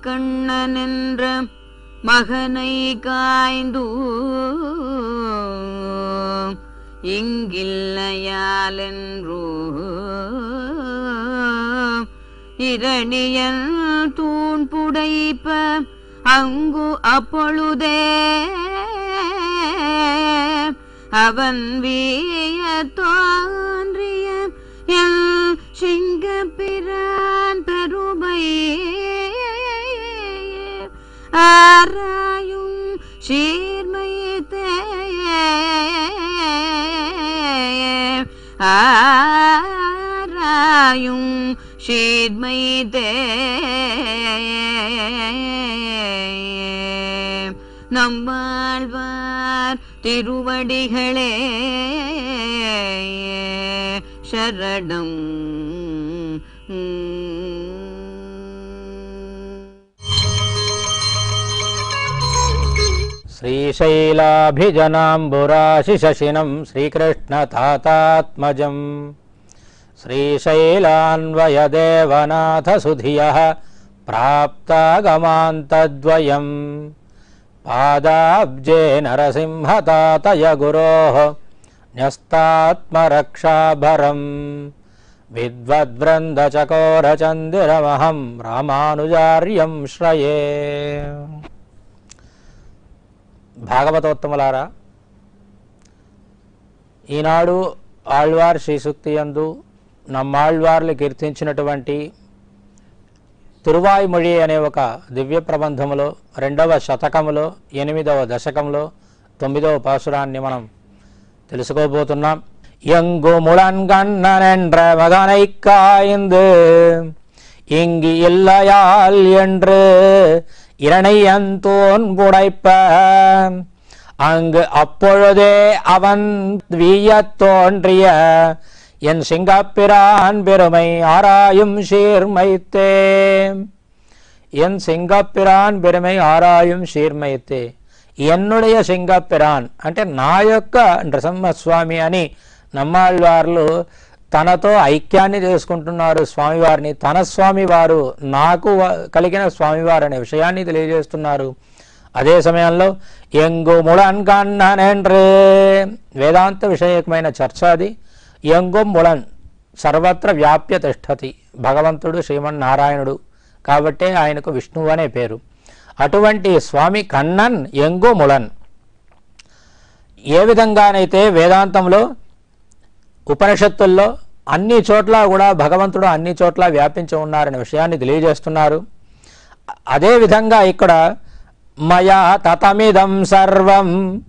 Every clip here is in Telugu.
கண்ணனென்ற மகனை காய்ந்து இங்கில்லையாலென்றோ இரணியன் தூண் புடைப்ப அங்கு அப்பொழுதே அவன் வீய தோன்றிய எல் சிங்கப்பிரான் பெருமை ஆராயும் சீர்மைத்தே ஆராயும் சீர்மைத்தே நம்மாழ்வார் திருவடிகளே சரணம் శ్రీశైలాభిజనాంబురాశిశినం శ్రీకృష్ణతాతాత్మజం శ్రీశైలాన్వయదేవనాథసుధియः ప్రాప్తాగమాन्तద్వయం పాదాబ్జే నరసింహతాతయ గురోः న్యస్తాత్మరక్షాభరం విద్వద్వృందచకోరచందిరమహం రామానుజార్యం శ్రయే భాగవతోత్తములారా ఈనాడు ఆళ్వార్ శ్రీసూక్తి యందు నమ్మాళ్వార్లు కీర్తించినటువంటి తిరువాయిమొഴి అనే ఒక దివ్య ప్రబంధములో రెండవ శతకములో ఎనిమిదవ దశకంలో తొమ్మిదవ పాసురాన్ని మనం తెలుసుకోబోతున్నాం எங்கு முழங்கண்ணனென்ற மகனை காய்ந்து இங்கு இல்லையால் என்று இரணையந்தோன் புடைப்ப அங்கு அப்பொழுதே அவன் வீயத் தோன்றிய என் சிங்கப்பிரான் பெருமை ஆராயும் சீர்மைத்தே என் சிங்கப்பிரான் பெருமை ఆరాయం శీర్మైతే ఎన్నుடைய సింగపిరాన్ అంటే నా యొక్క నృసింహస్వామి అని నమ్మాళ్ళవార్లు తనతో ఐక్యాన్ని చేసుకుంటున్నారు స్వామివారిని తన స్వామివారు నాకు వ- కలిగిన స్వామివారు అనే విషయాన్ని తెలియజేస్తున్నారు అదే సమయంలో ఎంగు ముళన్ కన్ననెండ్రే వేదాంత విషయకమైన చర్చ అది ఎంగు ముళన్ సర్వత్ర వ్యాప్య తిష్టతి భగవంతుడు శ్రీమన్నారాయణుడు కాబట్టే ఆయనకు విష్ణువు అనే పేరు అటువంటి స్వామి కన్నన్ ఎంగు ముళన్ ఏ విధంగానైతే వేదాంతంలో ఉపనిషత్తుల్లో అన్ని చోట్ల కూడా భగవంతుడు అన్ని చోట్ల వ్యాపించి ఉన్నారనే విషయాన్ని తెలియజేస్తున్నారు అదే విధంగా ఇక్కడ మయా తతమిదం సర్వం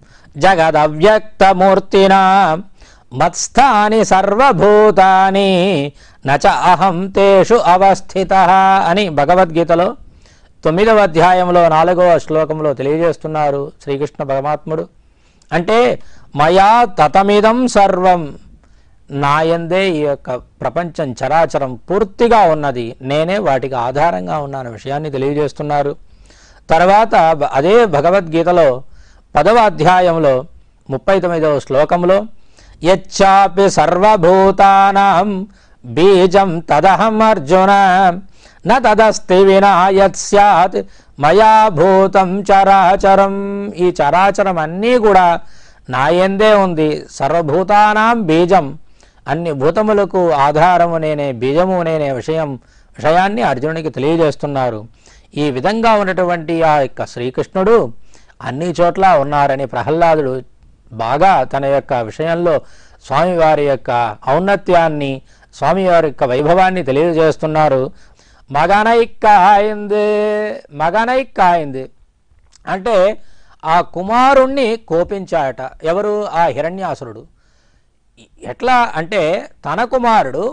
జగదవ్యక్తమూర్తినా మత్స్థాని సర్వభూతాని నచ అహం తేషు అవస్థిత అని భగవద్గీతలో తొమ్మిదవ అధ్యాయంలో నాలుగవ శ్లోకంలో తెలియజేస్తున్నారు శ్రీకృష్ణ పరమాత్ముడు అంటే మయా తతమిదం సర్వం నాయందే ఈ యొక్క ప్రపంచం చరాచరం పూర్తిగా ఉన్నది నేనే వాటికి ఆధారంగా ఉన్నాన విషయాన్ని తెలియజేస్తున్నారు తర్వాత బ- అదే భగవద్గీతలో పదవ అధ్యాయంలో ముప్పై తొమ్మిదవ శ్లోకంలో యచ్చాపి సర్వభూతానాం బీజం తదహం అర్జున న తదస్తి వినా యత్ స్యాత్ మయా భూతం చరాచరం ఈ చరాచరం అన్నీ కూడా నాయందే ఉంది సర్వభూతానాం బీజం అన్ని భూతములకు ఆధారము నేనే బీజము నేనే విషయం విషయాన్ని అర్జునునికి తెలియజేస్తున్నారు ఈ విధంగా ఉన్నటువంటి ఆ యొక్క శ్రీకృష్ణుడు అన్ని చోట్ల ఉన్నారని ప్రహ్లాదుడు బాగా తన యొక్క విషయంలో స్వామివారి యొక్క ఔన్నత్యాన్ని స్వామివారి యొక్క వైభవాన్ని తెలియజేస్తున్నారు మగనైక్కాయింది మగనైక్కాయింది అంటే ఆ కుమారుణ్ణి కోపించాట ఎవరు ఆ హిరణ్యాసురుడు ఎట్లా అంటే తన కుమారుడు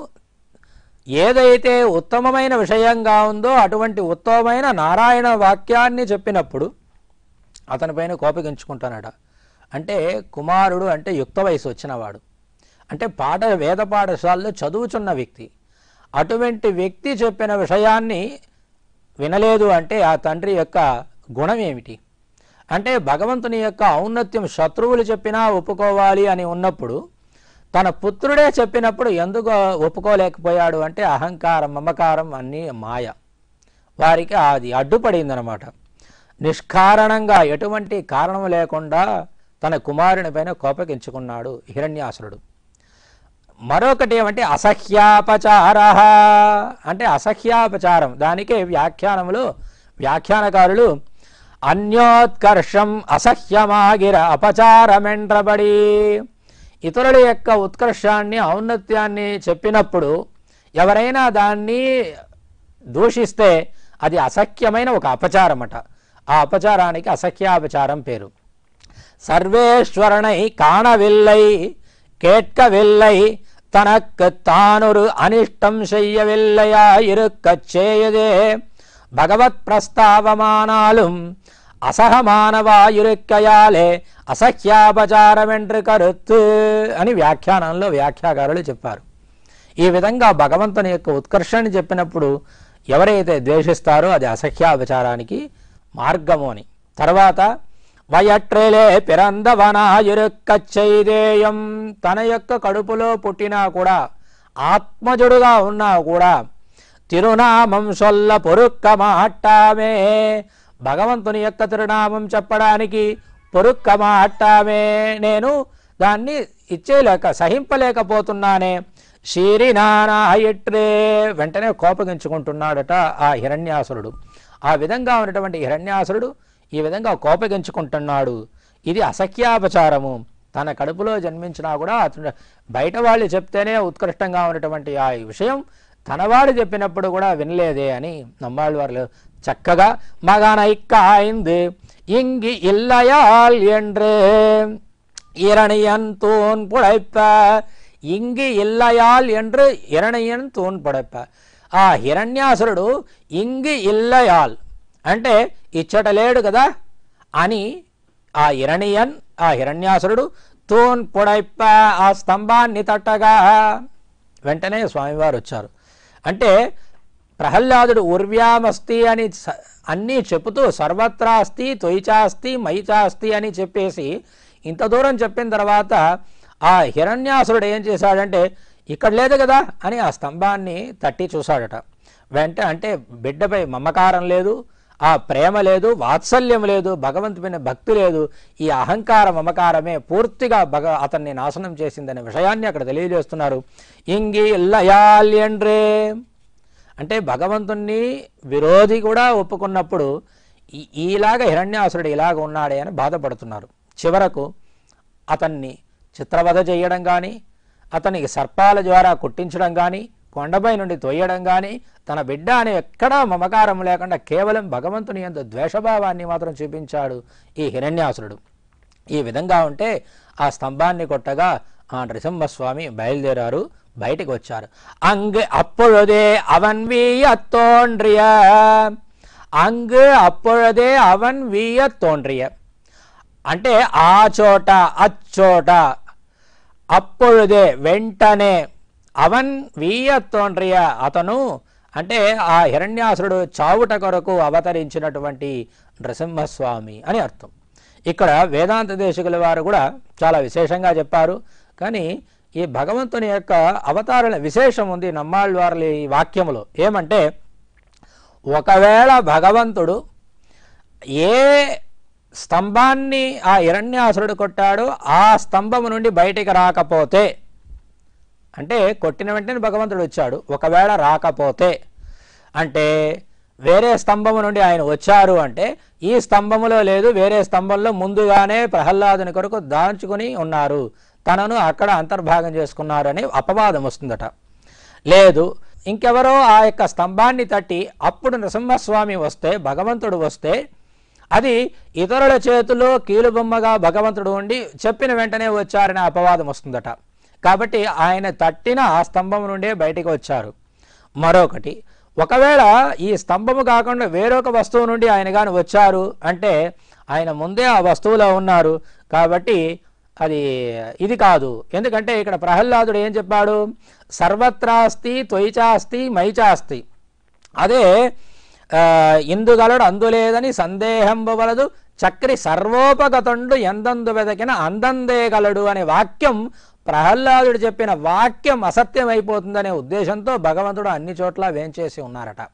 ఏదైతే ఉత్తమమైన విషయంగా ఉందో అటువంటి ఉత్తమమైన నారాయణ వాక్యాన్ని చెప్పినప్పుడు అతనిపైన కోపగించుకుంటానట అంటే కుమారుడు అంటే యుక్త వయసు వచ్చినవాడు అంటే పాఠ వేద పాఠశాలలో చదువుచున్న వ్యక్తి అటువంటి వ్యక్తి చెప్పిన విషయాన్ని వినలేదు అంటే ఆ తండ్రి యొక్క గుణం ఏమిటి అంటే భగవంతుని యొక్క ఔన్నత్యం శత్రువులు చెప్పినా ఒప్పుకోవాలి అని ఉన్నప్పుడు తన పుత్రుడే చెప్పినప్పుడు ఎందుకు ఒప్పుకోలేకపోయాడు అంటే అహంకారం మమకారం అన్నీ మాయ వారికి అది అడ్డుపడిందనమాట నిష్కారణంగా ఎటువంటి కారణం లేకుండా తన కుమారుని పైన కోపగించుకున్నాడు హిరణ్యాసురుడు మరొకటి ఏమంటే అసహ్యాపచార అంటే అసహ్యాపచారం దానికే వ్యాఖ్యానములు వ్యాఖ్యానకారులు అన్యోత్కర్షం అసహ్యమాగిర అపచారమెండ్రబడి ఇతరుల యొక్క ఉత్కర్షాన్ని ఔన్నత్యాన్ని చెప్పినప్పుడు ఎవరైనా దాన్ని దూషిస్తే అది అసఖ్యమైన ఒక అపచారమట ఆ అపచారానికి అసఖ్యాపచారం పేరు சர்வேஸ்வரனை காணவில்லை கேட்கவில்லை தனக்கு தானொரு அனிஷ்டம் செய்யவில்லையா இருக்கச் செய்யதே பகவத் பிரஸ்தாவமானாலும் అసహమానవాయురిక్కయాలే అసహ్యాపచారం என்று కరుత్తు అని వ్యాఖ్యానంలో వ్యాఖ్యాకారులు చెప్పారు ఈ విధంగా భగవంతుని యొక్క ఉత్కర్షాన్ని చెప్పినప్పుడు ఎవరైతే ద్వేషిస్తారో అది అసహ్యాపచారానికి మార్గము అని తర్వాత వయట్రేలే పిరందవనాయురుక్కచ్చైదేయం తన యొక్క కడుపులో పుట్టినా కూడా ఆత్మజుడుగా ఉన్నా కూడా తిరునామం సొల్ల పొరుక్క మాట్టామే భగవంతుని యొక్క తిరునామం చెప్పడానికి పొరుక్క మాట్టామే నేను దాన్ని ఇచ్చేలేక సహింపలేకపోతున్నానే షీరినానాయిట్రే వెంటనే కోపగించుకుంటున్నాడట ఆ హిరణ్యాసురుడు ఆ విధంగా ఉన్నటువంటి హిరణ్యాసురుడు ఈ విధంగా కోపగించుకుంటున్నాడు ఇది అసఖ్యాపచారము తన కడుపులో జన్మించినా కూడా అతను బయట వాళ్ళు చెప్తేనే ఉత్కృష్టంగా ఉన్నటువంటి ఆ విషయం తనవాడు చెప్పినప్పుడు కూడా వినలేదే అని నమ్మాళ్ళు వారు చక్కగా మగనైక్కాయింది ఇంగి ఇల్లయాల్ என்று இரணியன் தூண் புடைப்ப ఇంగి ఇల్లయాల్ என்று ఇరణయన్ తూన్ పడప్ప ఆ హిరణ్యాసురుడు ఇంగి ఇల్లయాల్ అంటే ఇచ్చట లేడు కదా అని ఆ ఇరణియన్ ఆ హిరణ్యాసురుడు తూన్ పొడైప్ప ఆ స్తంభాన్ని తట్టగా వెంటనే స్వామివారు వచ్చారు అంటే ప్రహ్లాదుడు ఉర్వ్యామస్తి అని స- అన్నీ చెబుతూ సర్వత్రా అస్తి త్వయిచాస్తి మైచాస్తి అని చెప్పేసి ఇంత దూరం చెప్పిన తర్వాత ఆ హిరణ్యాసురుడు ఏం చేశాడంటే ఇక్కడ లేదు కదా అని ఆ స్తంభాన్ని తట్టి చూశాడట వెంట అంటే బిడ్డపై మమకారం లేదు ఆ ప్రేమ లేదు వాత్సల్యం లేదు భగవంతుపైన భక్తి లేదు ఈ అహంకార మమకారమే పూర్తిగా భగ అతన్ని నాశనం చేసిందనే విషయాన్ని అక్కడ తెలియజేస్తున్నారు ఇంగి ఇల్లయాల్యండ్రే అంటే భగవంతుణ్ణి విరోధి కూడా ఒప్పుకున్నప్పుడు ఈ- ఈలాగా హిరణ్యాసురుడు ఇలాగ ఉన్నాడే అని బాధపడుతున్నారు చివరకు అతన్ని చిత్రవధ చేయడం కానీ అతనికి సర్పాల ద్వారా కుట్టించడం కానీ కొండపై నుండి తొయ్యడం కానీ తన బిడ్డ అని ఎక్కడా మమకారం లేకుండా కేవలం భగవంతుని ఎంత ద్వేషభావాన్ని మాత్రం చూపించాడు ఈ హిరణ్యాసురుడు ఈ విధంగా ఉంటే ఆ స్తంభాన్ని కొట్టగా ఆ నరసింహస్వామి బయలుదేరారు బయటికి వచ్చారు అంగ్ అప్పొழுதே అవన్ వీయ తోండ్రియ అంగ్ అప్పొழுதே అవన్ వీయ తోండ్రియ అంటే ఆ చోట అచ్చోట అప్పొழுదే వెంటనే అవన్ వీయ తోండ్రియ అతను అంటే ఆ హిరణ్యాసురుడు చావుట కొరకు అవతరించినటువంటి నృసింహస్వామి అని అర్థం ఇక్కడ వేదాంత దేశకుల వారు కూడా చాలా విశేషంగా చెప్పారు కానీ ఈ భగవంతుని యొక్క అవతారణ విశేషం ఉంది నమ్మాళ్ళ వారి ఈ వాక్యములో ఏమంటే ఒకవేళ భగవంతుడు ఏ స్తంభాన్ని ఆ హిరణ్యాసురుడు కొట్టాడో ఆ స్తంభము నుండి బయటికి రాకపోతే అంటే కొట్టిన వెంటనే భగవంతుడు వచ్చాడు ఒకవేళ రాకపోతే అంటే వేరే స్తంభము నుండి ఆయన వచ్చారు అంటే ఈ స్తంభములో లేదు వేరే స్తంభంలో ముందుగానే ప్రహ్లాదుని కొరకు దాచుకుని ఉన్నారు తనను అక్కడ అంతర్భాగం చేసుకున్నారు అనే అపవాదం వస్తుందట లేదు ఇంకెవరో ఆ యొక్క స్తంభాన్ని తట్టి అప్పుడు నృసింహస్వామి వస్తే భగవంతుడు వస్తే అది ఇతరుల చేతిలో కీలుబొమ్మగా భగవంతుడు ఉండి చెప్పిన వెంటనే వచ్చారనే అపవాదం వస్తుందట కాబట్టి ఆయన తట్టిన ఆ స్తంభం నుండే బయటికి వచ్చారు మరొకటి ఒకవేళ ఈ స్తంభము కాకుండా వేరొక వస్తువు నుండి ఆయన కానీ వచ్చారు అంటే ఆయన ముందే ఆ వస్తువులో ఉన్నారు కాబట్టి అది ఇది కాదు ఎందుకంటే ఇక్కడ ప్రహ్లాదుడు ఏం చెప్పాడు సర్వత్రాస్తి త్వయిచాస్తి మైచాస్తి అదే ఆ, ఇందుగలడు అందులేదని సందేహంబు వలదు చక్రి సర్వోపగతుండు ఎందందు వెదకిన అందందే గలడు అనే వాక్యం ప్రహ్లాదుడు చెప్పిన వాక్యం అసత్యం అయిపోతుందనే ఉద్దేశంతో భగవంతుడు అన్ని చోట్ల వేంచేసి ఉన్నారట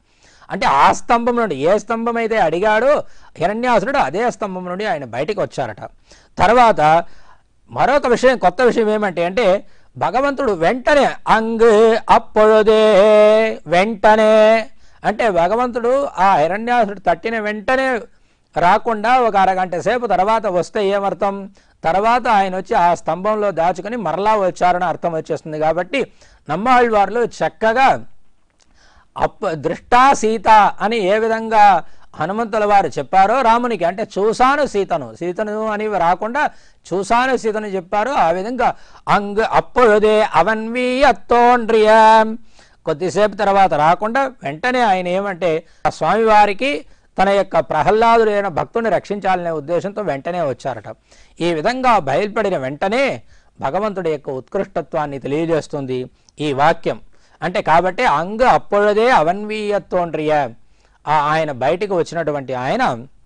అంటే ఆ స్తంభం నుండి ఏ స్తంభం అయితే అడిగాడో హిరణ్యాసురుడు అదే స్తంభం నుండి ఆయన బయటికి వచ్చారట తర్వాత మరొక విషయం కొత్త విషయం ఏమంటే అంటే భగవంతుడు వెంటనే అంగ్ అప్పొழுదే వెంటనే అంటే భగవంతుడు ఆ హిరణ్యాసుడు తట్టిన వెంటనే రాకుండా ఒక అరగంట సేపు తర్వాత వస్తే ఏమర్థం తర్వాత ఆయన వచ్చి ఆ స్తంభంలో దాచుకొని మరలా వచ్చారని అర్థం వచ్చేస్తుంది కాబట్టి నమ్మాళ్ళవార్లు చక్కగా అప్ప దృష్టా సీత అని ఏ విధంగా హనుమంతుల వారు చెప్పారో రామునికి అంటే చూశాను సీతను సీతను అని రాకుండా చూశాను సీతను చెప్పారో ఆ విధంగా అంగ్ అప్పుడుదే అవన్వీయత్తోండ్రియ కొద్దిసేపు తర్వాత రాకుండా వెంటనే ఆయన ఏమంటే ఆ స్వామివారికి తన యొక్క ప్రహ్లాదుడైన భక్తుని రక్షించాలనే ఉద్దేశంతో వెంటనే వచ్చారట ఈ విధంగా బయలుపడిన వెంటనే భగవంతుడి యొక్క ఉత్కృష్టత్వాన్ని తెలియజేస్తుంది ఈ వాక్యం అంటే కాబట్టి అంగ అప్పుడదే అవన్వీయత్తోండ్రియ ఆ ఆయన బయటికి వచ్చినటువంటి ఆయన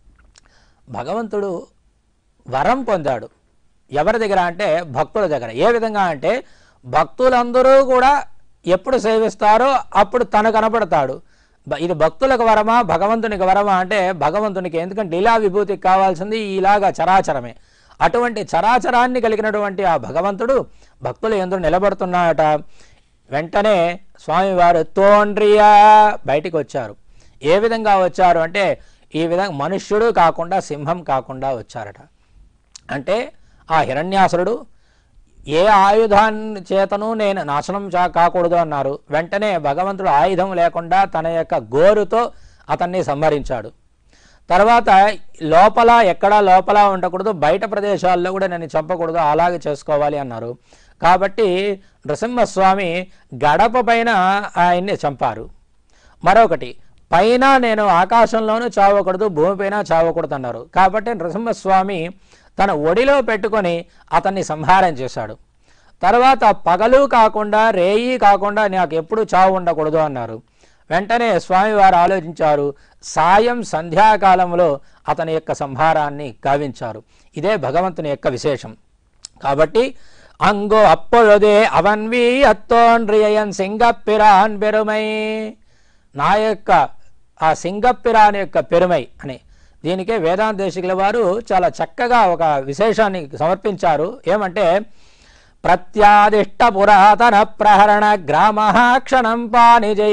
భగవంతుడు వరం పొందాడు ఎవరి దగ్గర అంటే భక్తుల దగ్గర ఏ విధంగా అంటే భక్తులందరూ కూడా ఎప్పుడు సేవిస్తారో అప్పుడు తను కనపడతాడు బ- ఇది భక్తులకు వరమా భగవంతునికి వరమా అంటే భగవంతునికి ఎందుకంటే లీలా విభూతికి కావాల్సింది ఇలాగా చరాచరమే అటువంటి చరాచరాన్ని కలిగినటువంటి ఆ భగవంతుడు భక్తులు ఎందుకు నిలబడుతున్నాడట వెంటనే స్వామివారు తోండ్రియా బయటికి వచ్చారు ఏ విధంగా వచ్చారు అంటే ఈ విధంగా మనుష్యుడు కాకుండా సింహం కాకుండా వచ్చారట అంటే ఆ హిరణ్యాసురుడు ఏ ఆయుధాన్ని చేతను నేను నాశనం చా కాకూడదు అన్నారు వెంటనే భగవంతుడు ఆయుధం లేకుండా తన యొక్క గోరుతో అతన్ని సంహరించాడు తర్వాత లోపల ఎక్కడా లోపల ఉండకూడదు బయట ప్రదేశాల్లో కూడా నేను చంపకూడదు అలాగే చేసుకోవాలి అన్నారు కాబట్టి నృసింహస్వామి గడప పైన ఆయన్ని చంపారు మరొకటి పైన నేను ఆకాశంలోనూ చావకూడదు భూమిపైన చావకూడదు అన్నారు కాబట్టి నృసింహస్వామి తన ఒడిలో పెట్టుకొని అతన్ని సంహారం చేశాడు తర్వాత పగలు కాకుండా రేయి కాకుండా నాకు ఎప్పుడు చావు ఉండకూడదు అన్నారు వెంటనే స్వామివారు ఆలోచించారు సాయం సంధ్యాకాలంలో అతని యొక్క సంహారాన్ని గావించారు ఇదే భగవంతుని యొక్క విశేషం కాబట్టి అంగో అప్పొழுదే అవన్వీ అత్తోన్రియన్ సింగప్పిరాన్ పెరుమై నా యొక్క ఆ సింగప్పిరాన్ యొక్క పెరుమై అని దీనికే వేదాంతేశికుల వారు చాలా చక్కగా ఒక విశేషాన్ని సమర్పించారు ఏమంటే ప్రత్యాదిష్ట పురాతన ప్రహరణ గ్రామ క్షణం పానిజై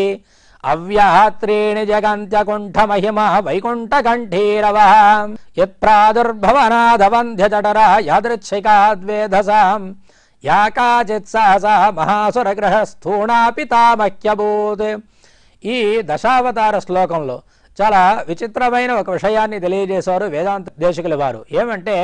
అవ్యాత్రీణి జగంత్యకుంఠ మహిమ వైకుంఠ కంఠీరవ యత్ప్రాదుర్భవనాథవంధ్యజఠర యాదృచ్ఛికాద్వేధసాం యా కాచిత్ సహసా మహాసురగ్రహ స్థూణాపి తామహ్యభూత్ ఈ దశావతార శ్లోకంలో చాలా విచిత్రమైన ఒక విషయాన్ని తెలియజేశారు వేదాంత దేశికుల వారు ఏమంటే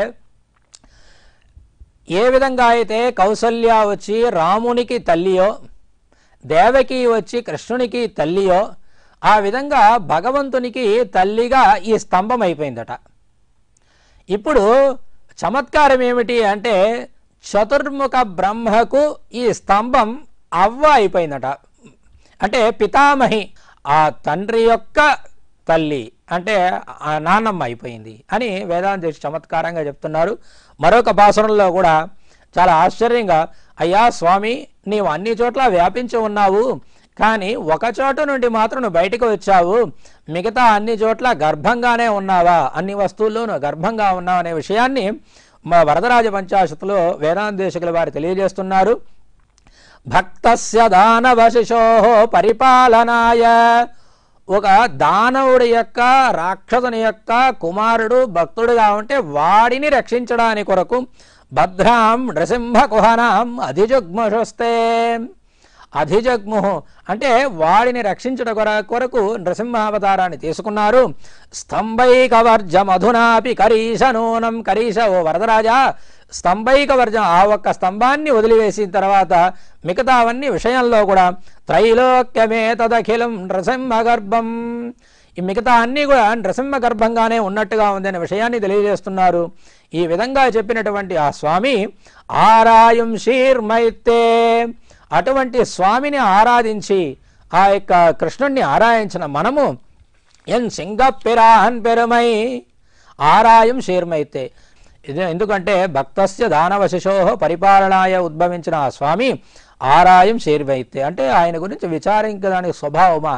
ఏ విధంగా అయితే కౌసల్య వచ్చి రామునికి తల్లియో దేవకి వచ్చి కృష్ణునికి తల్లియో ఆ విధంగా భగవంతునికి తల్లిగా ఈ స్తంభం అయిపోయిందట ఇప్పుడు చమత్కారం ఏమిటి అంటే చతుర్ముఖ బ్రహ్మకు ఈ స్తంభం అవ్వ అయిపోయిందట అంటే పితామహి ఆ తండ్రి యొక్క తల్లి అంటే ఆ నాన్నమ్మ అయిపోయింది అని వేదాంత చమత్కారంగా చెప్తున్నారు మరొక భాషణంలో కూడా చాలా ఆశ్చర్యంగా అయ్యా స్వామి నీవు అన్ని చోట్ల వ్యాపించి ఉన్నావు కానీ ఒక చోట నుండి మాత్రం నువ్వు బయటకు వచ్చావు మిగతా అన్ని చోట్ల గర్భంగానే ఉన్నావా అన్ని వస్తువుల్లోనూ గర్భంగా ఉన్నావు అనే విషయాన్ని మా వరదరాజ పంచాశత్తులో వేదాంతేశకుల వారు తెలియజేస్తున్నారు భక్తస్య దానవశిషో పరిపాలనాయ ఒక దానవుడి యొక్క రాక్షసుని యొక్క కుమారుడు భక్తుడుగా ఉంటే వాడిని రక్షించడానికి కొరకు భద్రాం నృసింహ కుహనాం అధిజగ్మషస్తే అధిజగ్ముహు అంటే వాడిని రక్షించట కొర- కొరకు నృసింహావతారాన్ని తీసుకున్నారు స్తంభైక వర్జం అధునాపి కరీష నూనం కరీష ఓ వరదరాజా స్తంభైక వర్జం ఆ ఒక్క స్తంభాన్ని వదిలివేసిన తర్వాత మిగతావన్నీ విషయంలో కూడా త్రైలోక్యమే తదఖిలం నృసింహ గర్భం ఈ మిగతా అన్నీ కూడా నృసింహ గర్భంగానే ఉన్నట్టుగా ఉందనే విషయాన్ని తెలియజేస్తున్నారు ఈ విధంగా చెప్పినటువంటి ఆ స్వామి ఆరాయం శీర్మైతే అటువంటి స్వామిని ఆరాధించి ఆ యొక్క కృష్ణుణ్ణి ఆరాధించిన మనము ఎన్ సింగపిరాన్ పెరుమై ఆరాయం శీర్మైతే ఇది ఎందుకంటే భక్తస్య దానవశిషో పరిపాలనాయ ఉద్భవించిన ఆ స్వామి ఆరాయం శీర్మైతే అంటే ఆయన గురించి విచారించడానికి స్వభావమా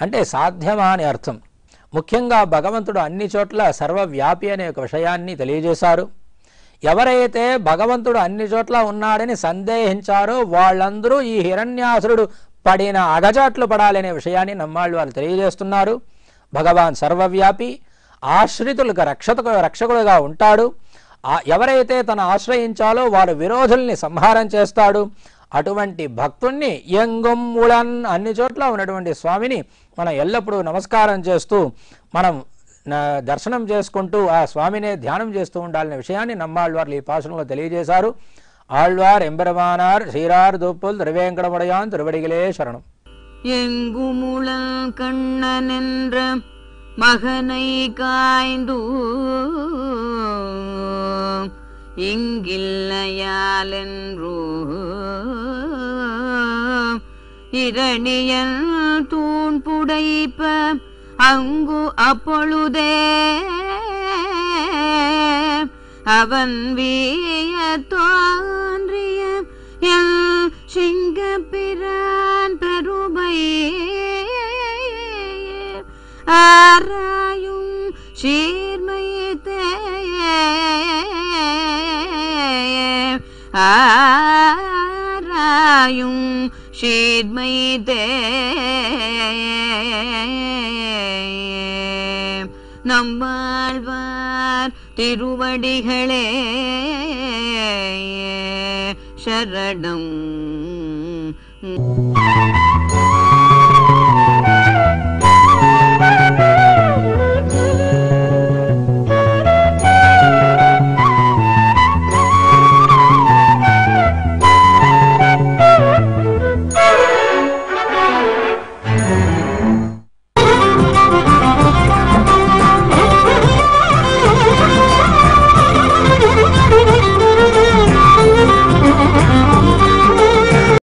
అంటే సాధ్యమా అని అర్థం ముఖ్యంగా భగవంతుడు అన్ని చోట్ల సర్వవ్యాపి అనే ఒక విషయాన్ని తెలియజేశారు ఎవరైతే భగవంతుడు అన్ని చోట్ల ఉన్నాడని సందేహించారో వాళ్ళందరూ ఈ హిరణ్యాసురుడు పడిన అగజాట్లు పడాలనే విషయాన్ని నమ్మాళ్ళు వాళ్ళు తెలియజేస్తున్నారు భగవాన్ సర్వవ్యాపి ఆశ్రితులకు రక్షతకు రక్షకుడుగా ఉంటాడు ఆ ఎవరైతే తన ఆశ్రయించాలో వారు విరోధుల్ని సంహారం చేస్తాడు అటువంటి భక్తుణ్ణి ఎంగొమ్ముళన్ అన్ని చోట్ల ఉన్నటువంటి స్వామిని మనం ఎల్లప్పుడూ నమస్కారం చేస్తూ మనం నా- దర్శనం చేసుకుంటూ ఆ స్వామినే ధ్యానం చేస్తూ ఉండాలనే విషయాన్ని నమ్మాళ్వార్లు ఈ పాసనంలో తెలియజేశారు ఆళ్వార్ ఎంబెరమానార్ శ్రీరార్ దూప్పుల్ తిరువేంకటముడయాన్ తిరువడిగిలే శరణం எங்குமுழல் கண்ணனென்ற மகனை காய்ந்து இங்கில்லையாலென்றோ இரணியன் தூண் புடைப்ப அங்கு அப்பொழுதே அவன் வீய தோன்றிய என் சிங்கப்பிரான் பெருமை ஆராயும் சீர்மையத்தே ஆராயும் சீர்மைத்தே நம்மாழ்வார் திருவடிகளே சரணம்